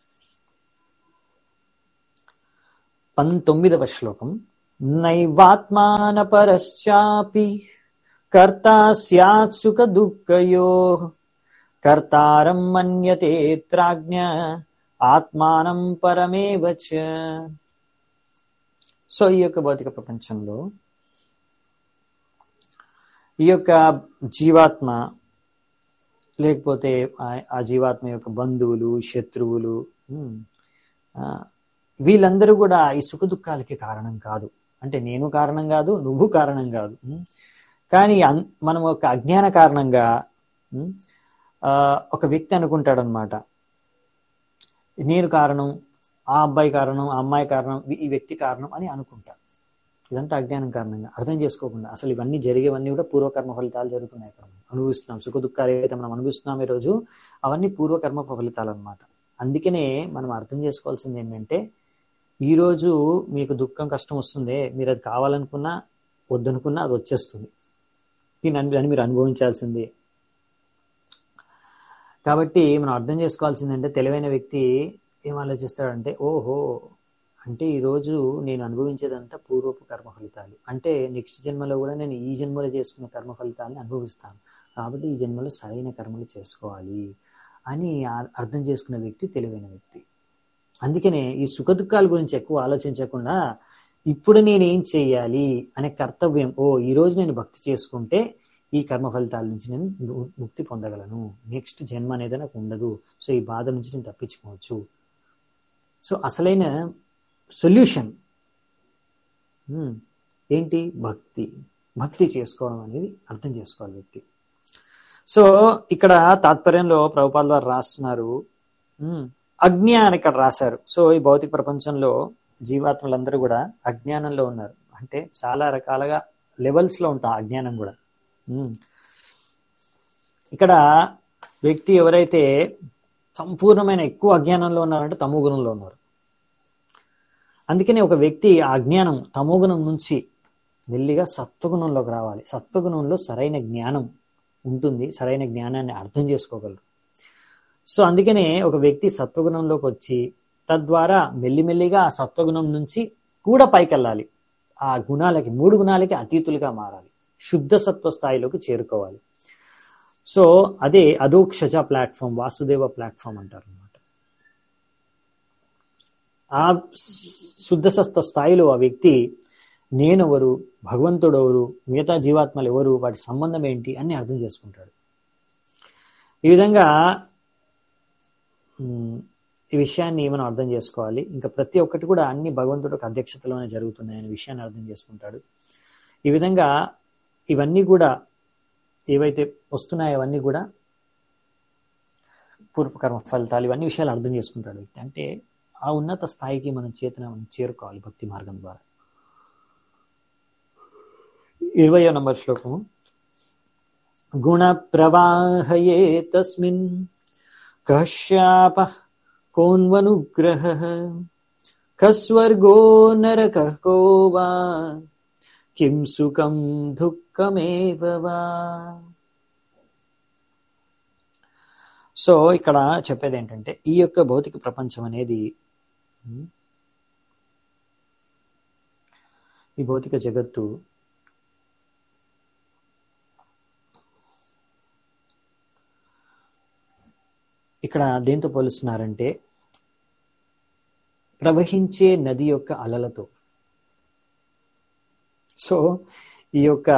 పంతొమ్మిదవ శ్లోకం నైవాత్మాన పరశ్చాపి కర్తా స్యాత్ సుఖ దుఃఖయో కర్తారం మన్యతే త్రాజ్ఞ ఆత్మానం పరమేవ చ సో ఈ యొక్క భౌతిక ప్రపంచంలో ఈ యొక్క జీవాత్మ లేకపోతే ఆ- ఆ జీవాత్మ యొక్క బంధువులు శత్రువులు ఉమ్, ఆ, వీళ్ళందరూ కూడా ఈ సుఖ దుఃఖాలకి కారణం కాదు అంటే నేను కారణం కాదు నువ్వు కారణం కాదు ఉమ్, కానీ అన్- మనం ఒక అజ్ఞాన కారణంగా ఉమ్, ఆ, ఒక వ్యక్తి అనుకుంటాడనమాట నేను కారణం ఆ అబ్బాయి కారణం ఆ అమ్మాయి కారణం ఈ వ్యక్తి కారణం అని అనుకుంటారు ఇదంతా అజ్ఞానం కారణంగా అర్థం చేసుకోకుండా అసలు ఇవన్నీ జరిగేవన్నీ కూడా పూర్వకర్మ ఫలితాలు జరుగుతున్నాయి ఇక్కడ మనం అనుభవిస్తున్నాం సుఖ దుఃఖాలు ఏవైతే మనం అనుభవిస్తున్నాం ఈ రోజు అవన్నీ పూర్వకర్మ ఫలితాలు అనమాట అందుకనే మనం అర్థం చేసుకోవాల్సింది ఏంటంటే ఈ రోజు మీకు దుఃఖం కష్టం వస్తుంది మీరు అది కావాలనుకున్నా వద్దనుకున్నా అది వచ్చేస్తుంది దీని అని మీరు అనుభవించాల్సిందే కాబట్టి మనం అర్థం చేసుకోవాల్సిందంటే తెలివైన వ్యక్తి ఏం ఆలోచిస్తాడంటే ఓహో అంటే ఈరోజు నేను అనుభవించేదంతా పూర్వపు కర్మ ఫలితాలు అంటే నెక్స్ట్ జన్మలో కూడా నేను ఈ జన్మలో చేసుకున్న కర్మ ఫలితాలను అనుభవిస్తాను కాబట్టి ఈ జన్మలో సరైన కర్మలు చేసుకోవాలి అని అర్థం చేసుకున్న వ్యక్తి తెలివైన వ్యక్తి అందుకనే ఈ సుఖ దుఃఖాల గురించి ఎక్కువ ఆలోచించకుండా ఇప్పుడు నేను ఏం చేయాలి అనే కర్తవ్యం ఓ ఈరోజు నేను భక్తి చేసుకుంటే ఈ కర్మ ఫలితాల నుంచి నేను ముక్తి పొందగలను నెక్స్ట్ జన్మ అనేది నాకు ఉండదు సో ఈ బాధ నుంచి నేను తప్పించుకోవచ్చు సో అసలైన సొల్యూషన్ ఏంటి భక్తి భక్తి చేసుకోవడం అనేది అర్థం చేసుకోవాలి వ్యక్తి సో ఇక్కడ తాత్పర్యంలో ప్రభుపాల్ వారు రాస్తున్నారు అజ్ఞానం ఇక్కడ రాశారు సో ఈ భౌతిక ప్రపంచంలో జీవాత్మలందరూ కూడా అజ్ఞానంలో ఉన్నారు అంటే చాలా రకాలుగా లెవెల్స్ లో ఉంటాం అజ్ఞానం కూడా ఇక్కడ వ్యక్తి ఎవరైతే సంపూర్ణమైన ఎక్కువ అజ్ఞానంలో ఉన్నారంటే తమో గుణంలో ఉన్నారు అందుకని ఒక వ్యక్తి ఆ అజ్ఞానం తమోగుణం నుంచి మెల్లిగా సత్వగుణంలోకి రావాలి సత్వగుణంలో సరైన జ్ఞానం ఉంటుంది సరైన జ్ఞానాన్ని అర్థం చేసుకోగలరు సో అందుకనే ఒక వ్యక్తి సత్వగుణంలోకి వచ్చి తద్వారా మెల్లిమెల్లిగా ఆ సత్వగుణం నుంచి కూడా పైకెళ్ళాలి ఆ గుణాలకి మూడు గుణాలకి అతీతులుగా మారాలి శుద్ధ సత్వ స్థాయిలోకి చేరుకోవాలి సో అదే అదోక్షజ ప్లాట్ఫామ్ వాసుదేవ ప్లాట్ఫామ్ అంటారు అనమాట ఆ శుద్ధ సత్వ స్థాయిలో ఆ వ్యక్తి నేనెవరు భగవంతుడు ఎవరు మిగతా జీవాత్మలు ఎవరు వాటి సంబంధం ఏంటి అని అర్థం చేసుకుంటాడు ఈ విధంగా ఈ విషయాన్ని మనం అర్థం చేసుకోవాలి ఇంకా ప్రతి ఒక్కటి కూడా అన్ని భగవంతుడికి అధ్యక్షతలోనే జరుగుతున్నాయనే విషయాన్ని అర్థం చేసుకుంటాడు ఈ విధంగా ఇవన్నీ కూడా ఏవైతే వస్తున్నాయో అవన్నీ కూడా పూర్వకర్మ ఫలితాలు ఇవన్నీ విషయాలు అర్థం చేసుకుంటాడు వ్యక్తి అంటే ఆ ఉన్నత స్థాయికి మనం చేతన మనం చేరుకోవాలి భక్తి మార్గం ద్వారా ఇరవయో నంబర్ శ్లోకము గుణ ప్రవాహయే తస్మిన్ కశ్యాప కోన్వనుగ్రహ కస్వర్గో నరక కో వా కిం సుఖం దుఃఖమేవ వా సో ఇక్కడ చెప్పేది ఏంటంటే ఈ యొక్క భౌతిక ప్రపంచం అనేది ఈ భౌతిక జగత్తు ఇక్కడ దేంతో పోలుస్తున్నారంటే ప్రవహించే నది యొక్క అలలతో సో ఈ యొక్క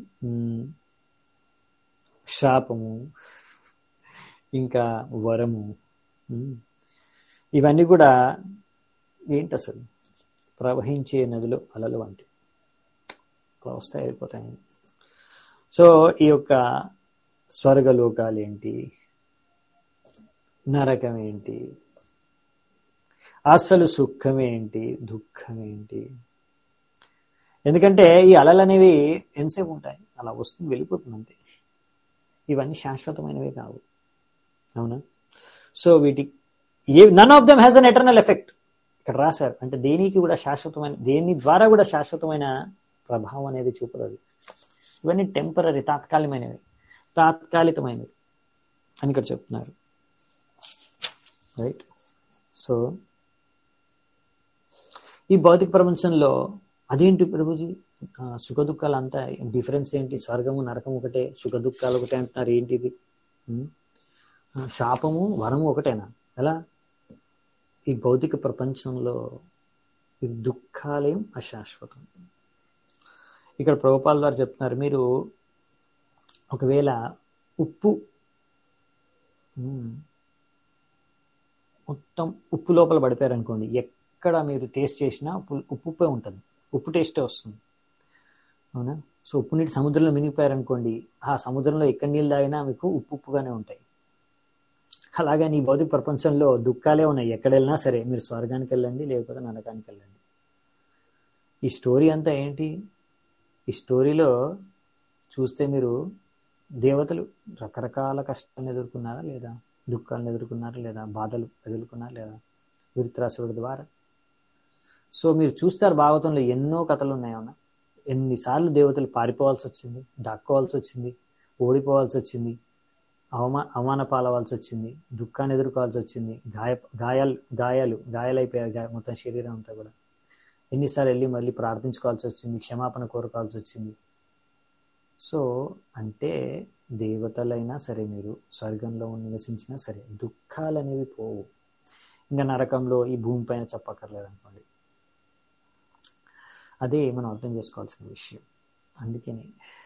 శాపము ఇంకా వరము ఇవన్నీ కూడా ఏంటి అసలు ప్రవహించే నదిలో అలలు వంటి అలా వస్తాయి అయిపోతాయి సో ఈ యొక్క స్వర్గలోకాలు ఏంటి నరకం ఏంటి అసలు సుఖం ఏంటి దుఃఖం ఏంటి ఎందుకంటే ఈ అలలు అనేవి ఎంతసేపు ఉంటాయి అలా వస్తుంది వెళ్ళిపోతుంది అంతే ఇవన్నీ శాశ్వతమైనవి కావు అవునా సో వీటి ఏ none of them has an eternal effect ఇక్కడ రాశారు అంటే దేనికి కూడా శాశ్వతమైన దేని ద్వారా కూడా శాశ్వతమైన ప్రభావం అనేది చూపదు అది ఇవన్నీ టెంపరీ తాత్కాలికమైనవి తాత్కాలికమైనవి అని ఇక్కడ చెప్తున్నారు రైట్ సో ఈ భౌతిక ప్రపంచంలో అదేంటి ప్రభుజీ సుఖ దుఃఖాలు అంతా డిఫరెన్స్ ఏంటి స్వర్గము నరకం ఒకటే సుఖ దుఃఖాలు ఒకటే అంటున్నారు ఏంటిది శాపము వరము ఒకటేనా ఎలా ఈ భౌతిక ప్రపంచంలో ఈ దుఃఖాలేం అశాశ్వతం ఇక్కడ ప్రభుపాల్ గారు చెప్తున్నారు మీరు ఒకవేళ ఉప్పు మొత్తం ఉప్పు లోపల పడిపోయారు అనుకోండి ఎక్కడ మీరు టేస్ట్ చేసినా ఉప్పు ఉప్పు ఉప్పే ఉంటుంది ఉప్పు టేస్టే వస్తుంది అవునా సో ఉప్పు నీటి సముద్రంలో మినిగిపోయారనుకోండి ఆ సముద్రంలో ఎక్కడ నీళ్ళు తాగినా మీకు ఉప్పు ఉప్పుగానే ఉంటాయి అలాగే నీ భౌతిక ప్రపంచంలో దుఃఖాలే ఉన్నాయి ఎక్కడ వెళ్ళినా సరే మీరు స్వర్గానికి వెళ్ళండి లేకపోతే నరకానికి వెళ్ళండి ఈ స్టోరీ అంతా ఏంటి ఈ స్టోరీలో చూస్తే మీరు దేవతలు రకరకాల కష్టాలను ఎదుర్కొన్నారా లేదా దుఃఖాలను ఎదుర్కొన్నారా లేదా బాధలు ఎదుర్కొన్నారా లేదా విరుత్రాసురుడి ద్వారా సో మీరు చూస్తారు భాగవతంలో ఎన్నో కథలు ఉన్నాయన్న ఎన్నిసార్లు దేవతలు పారిపోవాల్సి వచ్చింది దాక్కోవాల్సి వచ్చింది ఓడిపోవాల్సి వచ్చింది అవమా అవమాన పాలవాల్సి వచ్చింది దుఃఖాన్ని ఎదుర్కోవాల్సి వచ్చింది గాయ గాయాలు గాయాలు గాయాలైపోయారు గా మొత్తం శరీరం అంతా కూడా ఎన్నిసార్లు వెళ్ళి మళ్ళీ ప్రార్థించుకోవాల్సి వచ్చింది క్షమాపణ కోరుకోవాల్సి వచ్చింది సో అంటే దేవతలైనా సరే మీరు స్వర్గంలో నివసించినా సరే దుఃఖాలు అనేవి పోవు ఇంకా నరకంలో ఈ భూమి పైన చెప్పక్కర్లేదు అనుకోండి అదే మనం అర్థం చేసుకోవాల్సిన విషయం అందుకని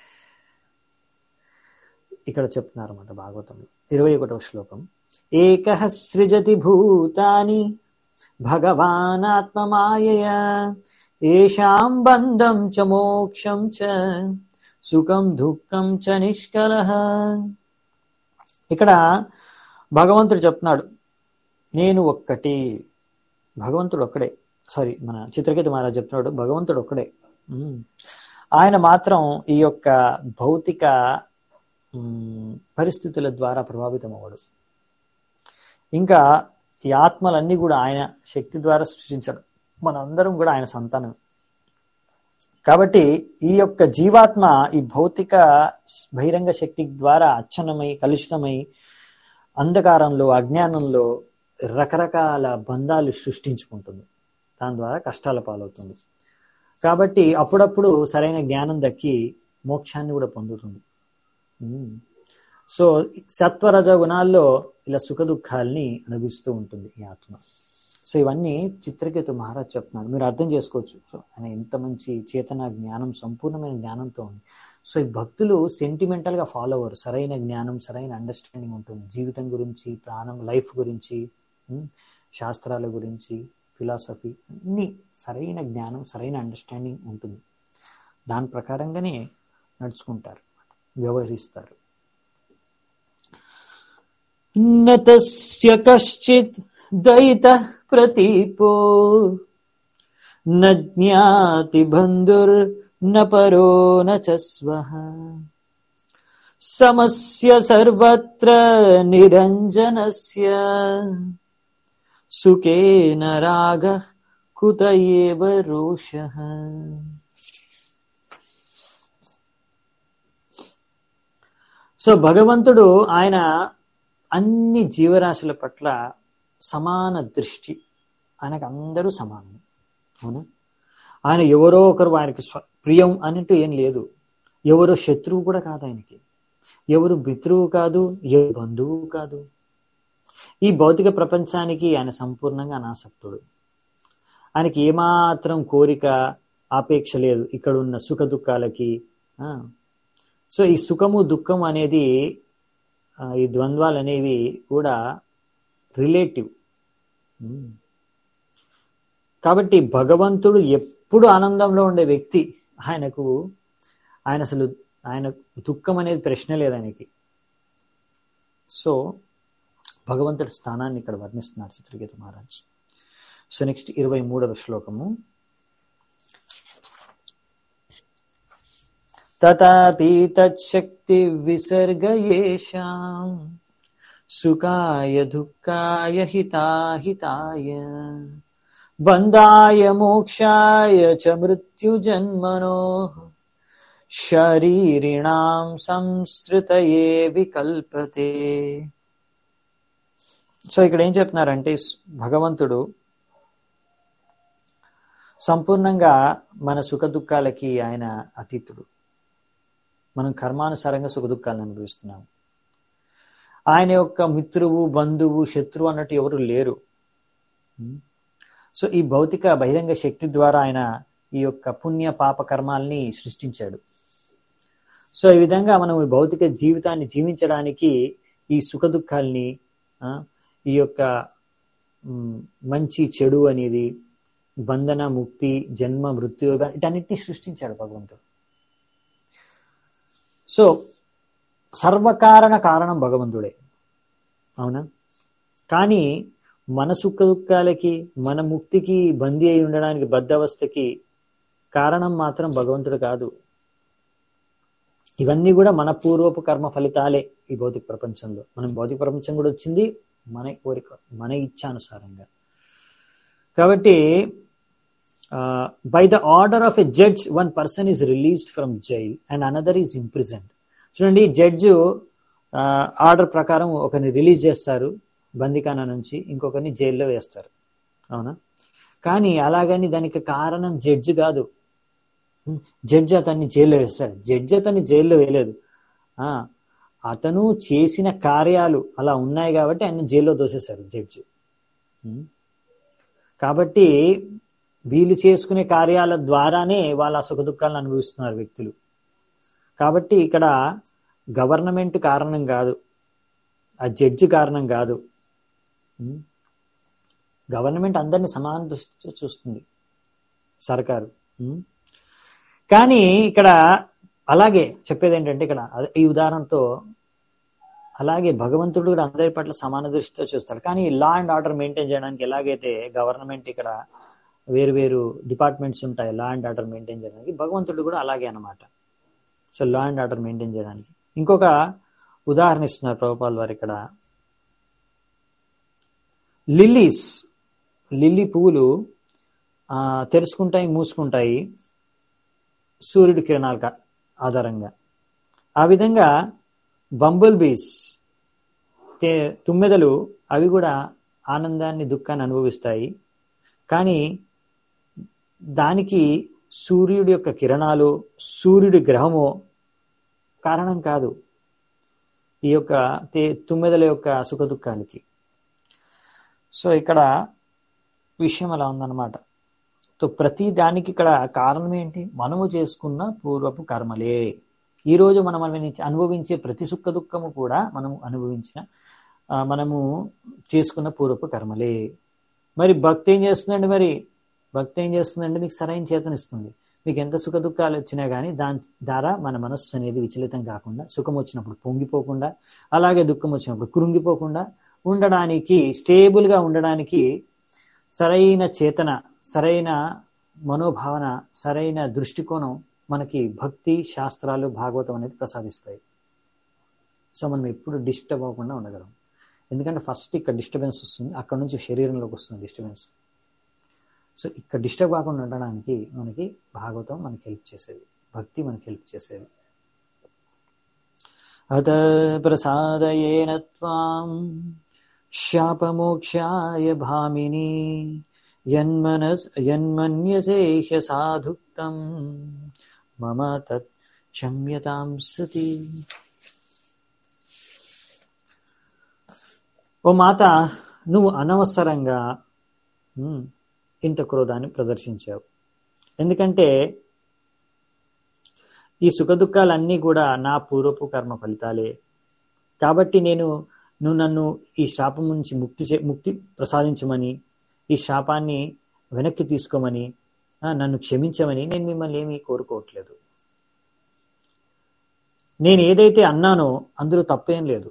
ఇక్కడ చెప్తున్నారు అన్నమాట భాగవతంలో ఇరవై ఒకటవ శ్లోకం ఏక సృజతి భూతాని భగవానాత్మమాయయా ఏషాం బంధం చ మోక్షం చ సుఖం దుఃఖం చ నిష్కల ఇక్కడ భగవంతుడు చెప్తున్నాడు నేను ఒక్కటి భగవంతుడు ఒక్కడే సారీ మన చిత్రకేతు మహారాజ్ చెప్తున్నాడు భగవంతుడు ఒక్కడే ఉమ్. ఆయన మాత్రం ఈ యొక్క భౌతిక ఉమ్, పరిస్థితుల ద్వారా ప్రభావితం అవ్వడు ఇంకా ఈ ఆత్మలన్నీ కూడా ఆయన శక్తి ద్వారా సృష్టించడు మనందరం కూడా ఆయన సంతానం కాబట్టి ఈ యొక్క జీవాత్మ ఈ భౌతిక బహిరంగ శక్తి ద్వారా అచ్చనమై కలుషితమై అంధకారంలో అజ్ఞానంలో రకరకాల బంధాలు సృష్టించుకుంటుంది దాని ద్వారా కష్టాల పాలవుతుంది కాబట్టి అప్పుడప్పుడు సరైన జ్ఞానం దక్కి మోక్షాన్ని కూడా పొందుతుంది ఉమ్. సో సత్వరజ గుణాల్లో ఇలా సుఖ దుఃఖాల్ని అనుభవిస్తూ ఉంటుంది ఈ ఆత్మ సో ఇవన్నీ చిత్రకేతు మహారాజ్ చెప్తున్నాడు మీరు అర్థం చేసుకోవచ్చు సో ఆయన ఎంత మంచి చేతన జ్ఞానం సంపూర్ణమైన జ్ఞానంతో ఉంది సో ఈ భక్తులు సెంటిమెంటల్ గా ఫాలో అవ్వరు సరైన జ్ఞానం సరైన అండర్స్టాండింగ్ ఉంటుంది జీవితం గురించి ప్రాణం లైఫ్ గురించి ఉమ్, శాస్త్రాల గురించి ఫిలాసఫీ అన్ని సరైన జ్ఞానం సరైన అండర్స్టాండింగ్ ఉంటుంది దాని ప్రకారంగానే నడుచుకుంటారు వ్యవహరిస్తారు నతస్య కశ్చిత్ దయిత ప్రతీపో న జ్ఞాతి బంధుర్ న పరో న చ స్వః సమస్య సర్వత్ర నిరంజనస్య సుఖేన రాగ కుత ఏవ రోషః సో భగవంతుడు ఆయన అన్ని జీవరాశుల పట్ల సమాన దృష్టి ఆయనకు అందరూ సమానం అవునా ఆయన ఎవరో ఒకరు ఆయనకి స్వ ప్రియం అన్నట్టు ఏం లేదు ఎవరో శత్రువు కూడా కాదు ఆయనకి ఎవరు మిత్రువు కాదు ఎవరు బంధువు కాదు ఈ భౌతిక ప్రపంచానికి ఆయన సంపూర్ణంగా అనాసక్తుడు ఆయనకి ఏమాత్రం కోరిక ఆపేక్ష లేదు ఇక్కడ ఉన్న సుఖ దుఃఖాలకి ఆ. సో ఈ సుఖము దుఃఖం అనేది ఆ, ఈ ద్వంద్వాలు అనేవి కూడా రిలేటివ్ ఉమ్. కాబట్టి భగవంతుడు ఎప్పుడు ఆనందంలో ఉండే వ్యక్తి ఆయనకు ఆయన అసలు ఆయన దుఃఖం అనేది ప్రశ్న లేదు ఆయనకి సో భగవంతుడి స్థానాన్ని ఇక్కడ వర్ణిస్తున్నారు చిత్రగీత మహారాజ్ సో నెక్స్ట్ ఇరవై మూడవ శ్లోకము తథాపి తచ్చక్తి విసర్గయేషాం సుఖాయ దుఃఖాయ హితాహితాయ బంధాయ మోక్షాయ చ మృత్యుజన్మనో శరీరిణాం సంస్కృతయే వికల్పతే సో ఇక్కడ ఏం చెప్తున్నారంటే భగవంతుడు సంపూర్ణంగా మన సుఖ దుఃఖాలకి ఆయన అతీతుడు మనం కర్మానుసారంగా సుఖ దుఃఖాలను అనుభవిస్తున్నాం ఆయన యొక్క మిత్రువు బంధువు శత్రువు అన్నట్టు ఎవరు లేరు సో ఈ భౌతిక బహిరంగ శక్తి ద్వారా ఆయన ఈ యొక్క పుణ్య పాప కర్మాల్ని సృష్టించాడు సో ఈ విధంగా మనం ఈ భౌతిక జీవితాన్ని జీవించడానికి ఈ సుఖ దుఃఖాల్ని ఆ, ఈ యొక్క మ్, మంచి చెడు అనేది బంధన ముక్తి జన్మ మృత్యు వీటన్నిటిని సృష్టించాడు భగవంతుడు సో సర్వకారణ కారణం భగవంతుడే అవునా కానీ మన సుఖ దుఃఖాలకి మన ముక్తికి బందీ అయి ఉండడానికి బద్ధవస్థకి కారణం మాత్రం భగవంతుడు కాదు ఇవన్నీ కూడా మన పూర్వపు కర్మ ఫలితాలే ఈ భౌతిక ప్రపంచంలో మనం భౌతిక ప్రపంచం కూడా వచ్చింది మన కోరిక మన ఇచ్చానుసారంగా కాబట్టి by the order of a judge one person is released from jail and another is imprisoned చూడండి జడ్జ్ ఆర్డర్ ప్రకారం ఒకరిని రిలీజ్ చేస్తారు బందికానా నుంచి ఇంకొకరిని జైల్లో వేస్తారు అవునా కానీ అలాగని దానికి కారణం జడ్జి కాదు జడ్జి అతన్ని జైల్లో వేస్తాడు జడ్జి అతన్ని జైల్లో వేయలేదు అతను చేసిన కార్యాలు అలా ఉన్నాయి కాబట్టి ఆయన జైల్లో దోసేశారు జడ్జి కాబట్టి వీళ్ళు చేసుకునే కార్యాల ద్వారానే వాళ్ళ సుఖ దుఃఖాలను అనుభవిస్తున్నారు వ్యక్తులు కాబట్టి ఇక్కడ గవర్నమెంట్ కారణం కాదు ఆ జడ్జి కారణం కాదు గవర్నమెంట్ అందరినీ సమాన దృష్టితో చూస్తుంది సర్కారు కానీ ఇక్కడ అలాగే చెప్పేది ఏంటంటే ఇక్కడ ఈ ఉదాహరణతో అలాగే భగవంతుడు కూడా అందరి పట్ల సమాన దృష్టితో చూస్తాడు కానీ లా అండ్ ఆర్డర్ మెయింటైన్ చేయడానికి ఎలాగైతే గవర్నమెంట్ ఇక్కడ వేరు వేరు డిపార్ట్మెంట్స్ ఉంటాయి లా అండ్ ఆర్డర్ మెయింటైన్ చేయడానికి భగవంతుడు కూడా అలాగే అనమాట so law and order maintain చేయడానికి ఇంకొక ఉదాహరణ ఇస్తున్నారు ప్రభుపాల్ వారు ఇక్కడ లిల్లీస్ లిల్లీ పువ్వులు తెరుచుకుంటాయి మూసుకుంటాయి సూర్యుడి కిరణాల ఆధారంగా ఆ విధంగా బంబుల్ బీస్ తుమ్మెదలు అవి కూడా ఆనందాన్ని దుఃఖాన్ని అనుభవిస్తాయి కానీ దానికి సూర్యుడి యొక్క కిరణాలు సూర్యుడి గ్రహము కారణం కాదు ఈ యొక్క తుమ్మెదల యొక్క సుఖ దుఃఖానికి సో ఇక్కడ విషయం అలా ఉందన్నమాట సో ప్రతి దానికి ఇక్కడ కారణం ఏంటి మనము చేసుకున్న పూర్వపు కర్మలే ఈరోజు మనం అనుభవించే ప్రతి సుఖ దుఃఖము కూడా మనము అనుభవించిన మనము చేసుకున్న పూర్వపు కర్మలే మరి భక్తి ఏం చేస్తుందండి మరి భక్తి ఏం చేస్తుందండి మీకు సరైన చేతనిస్తుంది మీకు ఎంత సుఖ దుఃఖాలు వచ్చినా కానీ దాని ద్వారా మన మనస్సు అనేది విచలితం కాకుండా సుఖం వచ్చినప్పుడు పొంగిపోకుండా అలాగే దుఃఖం వచ్చినప్పుడు కృంగిపోకుండా ఉండడానికి స్టేబుల్గా ఉండడానికి సరైన చేతన సరైన మనోభావన సరైన దృష్టికోణం మనకి భక్తి శాస్త్రాలు భాగవతం అనేది ప్రసాదిస్తాయి సో మనం ఎప్పుడు డిస్టర్బ్ అవ్వకుండా ఉండగలం ఎందుకంటే ఫస్ట్ ఇక్కడ డిస్టర్బెన్స్ వస్తుంది అక్కడ నుంచి శరీరంలోకి వస్తుంది డిస్టర్బెన్స్ సో ఇక్కడ డిస్టర్బ్ కాకుండా ఉండడానికి మనకి భాగవతం మనకి హెల్ప్ చేసేది భక్తి మనకి హెల్ప్ చేసేది అత ప్రసాదయేన త్వాం శాపమోక్షాయ భామిని యన్మనస్ యన్మన్యసేహ సాధుక్తం మమ తత్ క్షమ్యతాం సతి ఓ మాత నువ్వు అనవసరంగా ఇంత క్రోధాన్ని ప్రదర్శించావు ఎందుకంటే ఈ సుఖ దుఃఖాలన్నీ కూడా నా పూర్వపు కర్మ ఫలితాలే కాబట్టి నేను నువ్వు నన్ను ఈ శాపం నుంచి ముక్తి ముక్తి ప్రసాదించమని ఈ శాపాన్ని వెనక్కి తీసుకోమని నన్ను క్షమించమని నేను మిమ్మల్ని ఏమీ కోరుకోవట్లేదు నేను ఏదైతే అన్నానో అందులో తప్పేం లేదు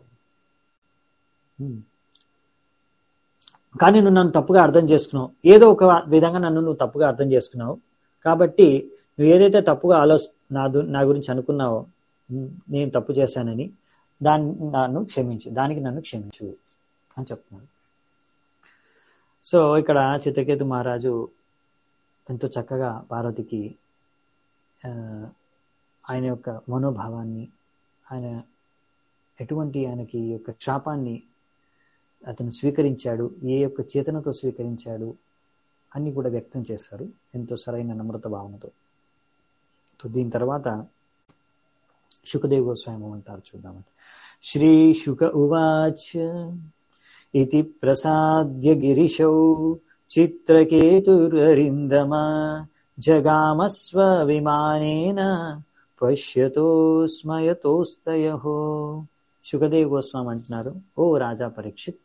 కానీ నువ్వు నన్ను తప్పుగా అర్థం చేసుకున్నావు ఏదో ఒక విధంగా నన్ను నువ్వు తప్పుగా అర్థం చేసుకున్నావు కాబట్టి నువ్వు ఏదైతే తప్పుగా ఆలోచ నా నా గురించి అనుకున్నావో నేను తప్పు చేశానని దాన్ని నన్ను క్షమించు దానికి నన్ను క్షమించు అని చెప్తున్నాడు సో ఇక్కడ చిత్రకేతు మహారాజు ఎంతో చక్కగా పార్వతికి ఆయన యొక్క మనోభావాన్ని ఆయన ఎటువంటి ఆయనకి యొక్క శాపాన్ని అతను స్వీకరించాడు ఏ యొక్క చేతనతో స్వీకరించాడు అన్ని కూడా వ్యక్తం చేశారు ఎంతో సరైన నమ్రత భావనతో దీని తర్వాత శుకదేవ్ గోస్వామి అంటారు చూద్దామంటే శ్రీ శుక ఉవాచ ఇది ప్రసాద్య గిరిశౌ చిత్రకేతురరిందమ జగామస్వ విమానేన పశ్యతో స్మయతోస్తయహో శుకదేవ్ గోస్వామి అంటున్నారు ఓ రాజా పరీక్షిత్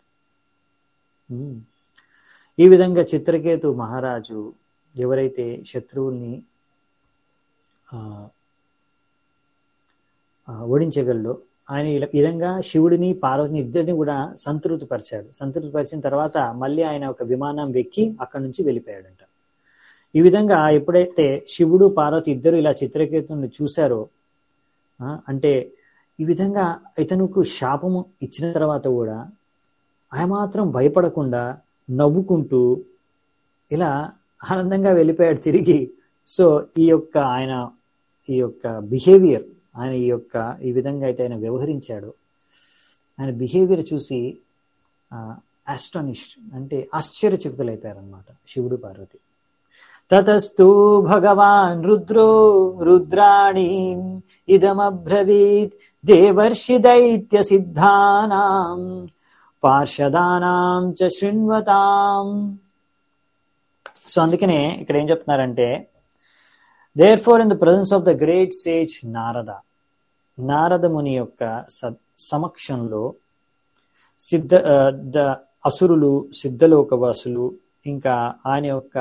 ఈ విధంగా చిత్రకేతు మహారాజు ఎవరైతే శత్రువుల్ని ఓడించగలడో ఆయన ఈ విధంగా శివుడిని పార్వతిని ఇద్దరిని కూడా సంతృప్తిపరిచాడు సంతృప్తిపరిచిన తర్వాత మళ్ళీ ఆయన ఒక విమానం వెక్కి అక్కడి నుంచి వెళ్ళిపోయాడంట ఈ విధంగా ఎప్పుడైతే శివుడు పార్వతి ఇద్దరు ఇలా చిత్రకేతుని చూశారో ఆ, అంటే ఈ విధంగా ఇతనుకు శాపము ఇచ్చిన తర్వాత కూడా ఆయన మాత్రం భయపడకుండా నవ్వుకుంటూ ఇలా ఆనందంగా వెళ్ళిపోయాడు తిరిగి సో ఈ యొక్క ఆయన ఈ యొక్క బిహేవియర్ ఆయన ఈ యొక్క ఈ విధంగా అయితే ఆయన వ్యవహరించాడో ఆయన బిహేవియర్ చూసి ఆస్టానిష్డ్ అంటే ఆశ్చర్యచకితులైపోయారనమాట శివుడు పార్వతి తతస్తు భగవాన్ రుద్రో రుద్రాణి ఇదమబ్రవీత్ దేవర్షి దైత్య సిద్ధానాం పార్షదానాం చ శృణ్వతాం సో అందుకనే ఇక్కడ ఏం చెప్తున్నారంటే therefore in the presence of the great sage Narada Narada ముని యొక్క స- సమక్షంలో సిద్ధ ఆ, ద అసురులు సిద్ధలోకవాసులు ఇంకా ఆయన యొక్క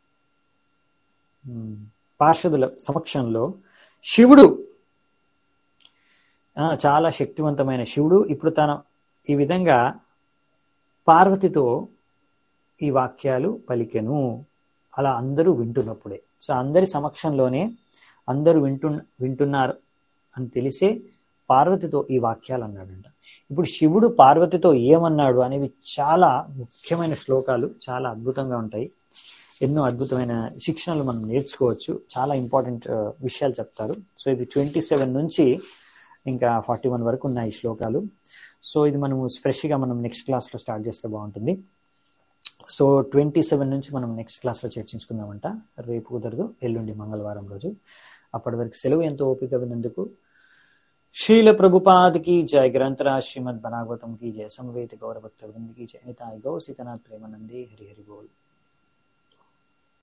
ఉమ్, పార్షదుల సమక్షంలో శివుడు ఆ, చాలా శక్తివంతమైన శివుడు ఇప్పుడు తన ఈ విధంగా పార్వతితో ఈ వాక్యాలు పలికెను అలా అందరూ వింటున్నప్పుడే సో అందరి సమక్షంలోనే అందరూ వింటు వింటున్నారు అని తెలిసే పార్వతితో ఈ వాక్యాలు అన్నాడంట ఇప్పుడు శివుడు పార్వతితో ఏమన్నాడు అనేవి చాలా ముఖ్యమైన శ్లోకాలు చాలా అద్భుతంగా ఉంటాయి ఎన్నో అద్భుతమైన శిక్షణలు మనం నేర్చుకోవచ్చు చాలా ఇంపార్టెంట్ విషయాలు చెప్తారు సో ఇది ట్వంటీ సెవెన్ నుంచి ఇంకా ఫార్టీ వన్ వరకు ఉన్నాయి ఈ శ్లోకాలు సో ఇది మనము ఫ్రెష్గా మనం నెక్స్ట్ క్లాస్లో స్టార్ట్ చేస్తే బాగుంటుంది సో ట్వంటీ సెవెన్ నుంచి మనం నెక్స్ట్ క్లాస్లో చర్చించుకుందామంట రేపు కుదరదు ఎల్లుండి మంగళవారం రోజు అప్పటి వరకు సెలవు ఎంతో ఓపిక విన్నందుకు शील प्रभुपाद की जय ग्रंथराज श्रीमद भागवतम की जय समवेत गौरभक्त वृंद की जय निताय गौ सीतनाथ प्रेमानंदे हरि हरि बोल